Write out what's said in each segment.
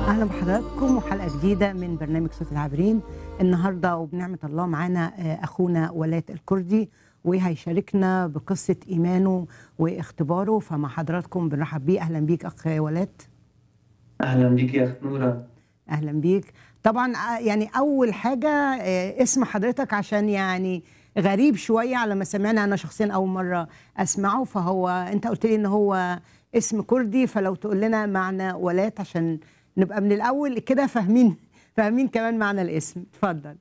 اهلا بحضراتكم وحلقه جديده من برنامج صوت العابرين النهارده وبنعمه الله معانا آه، اخونا ولاة الكردي وهيشاركنا بقصه ايمانه واختباره فمع حضراتكم بنرحب بيه اهلا بيك اخ ولاة اهلا بك يا اخت نوره اهلا بيك طبعا آه، يعني اول حاجه آه، اسم حضرتك عشان يعني غريب شويه على ما سمعنا انا شخصيا اول مره اسمعه فهو انت قلت لي ان هو اسم كردي فلو تقول لنا معنى ولاة عشان نبقى من الاول كده فاهمين فاهمين كمان معنى الاسم اتفضل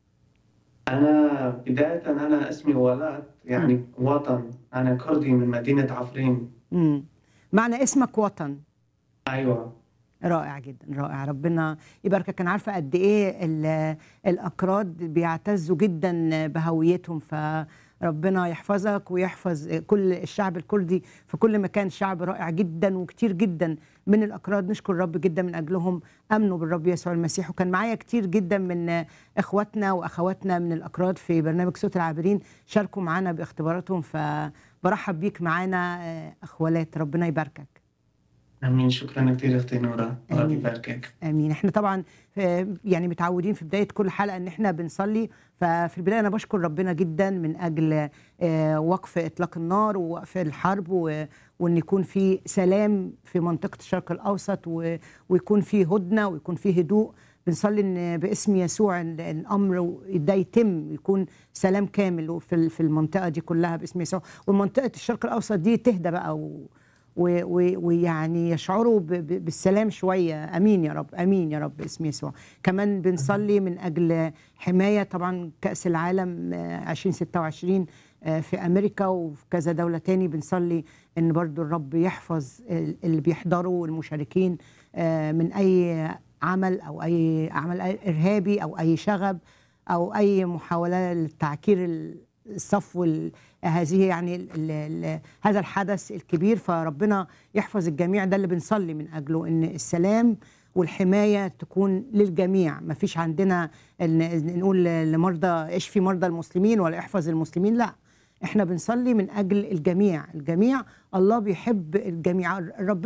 انا بدايه انا اسمي ولاد يعني وطن انا كردي من مدينه عفرين امم معنى اسمك وطن ايوه رائع جدا رائع ربنا يباركك انا عارفه قد ايه ال- الاكراد بيعتزوا جدا بهويتهم فربنا يحفظك ويحفظ كل الشعب الكردي في كل مكان شعب رائع جدا وكتير جدا من الاكراد نشكر الرب جدا من اجلهم امنوا بالرب يسوع المسيح وكان معايا كتير جدا من اخواتنا واخواتنا من الاكراد في برنامج صوت العابرين شاركوا معانا باختباراتهم فبرحب بيك معانا آه، اخوالات ربنا يباركك امين شكرا كثير اختي نوره الله آمين. يباركك امين احنا طبعا آه، يعني متعودين في بدايه كل حلقه ان احنا بنصلي ففي البدايه انا بشكر ربنا جدا من اجل آه، وقف اطلاق النار ووقف الحرب و- وان يكون في سلام في منطقه الشرق الاوسط و- ويكون في هدنه ويكون في هدوء بنصلي ان باسم يسوع إن الامر ده يتم يكون سلام كامل في ال- في المنطقه دي كلها باسم يسوع ومنطقه الشرق الاوسط دي تهدى بقى و و- و- ويعني يشعروا ب- ب- بالسلام شويه امين يا رب امين يا رب باسم يسوع كمان بنصلي من اجل حمايه طبعا كاس العالم آه، 2026 آه، في امريكا وفي كذا دوله تاني بنصلي ان برضو الرب يحفظ ال- اللي بيحضروا والمشاركين آه، من اي عمل او اي عمل ارهابي او اي شغب او اي محاوله للتعكير ال- الصف وال- هذه يعني ال ال ال هذا الحدث الكبير فربنا يحفظ الجميع ده اللي بنصلي من اجله ان السلام والحمايه تكون للجميع ما فيش عندنا إن نقول لمرضى اشفي مرضى المسلمين ولا احفظ المسلمين لا احنا بنصلي من اجل الجميع الجميع الله بيحب الجميع ربنا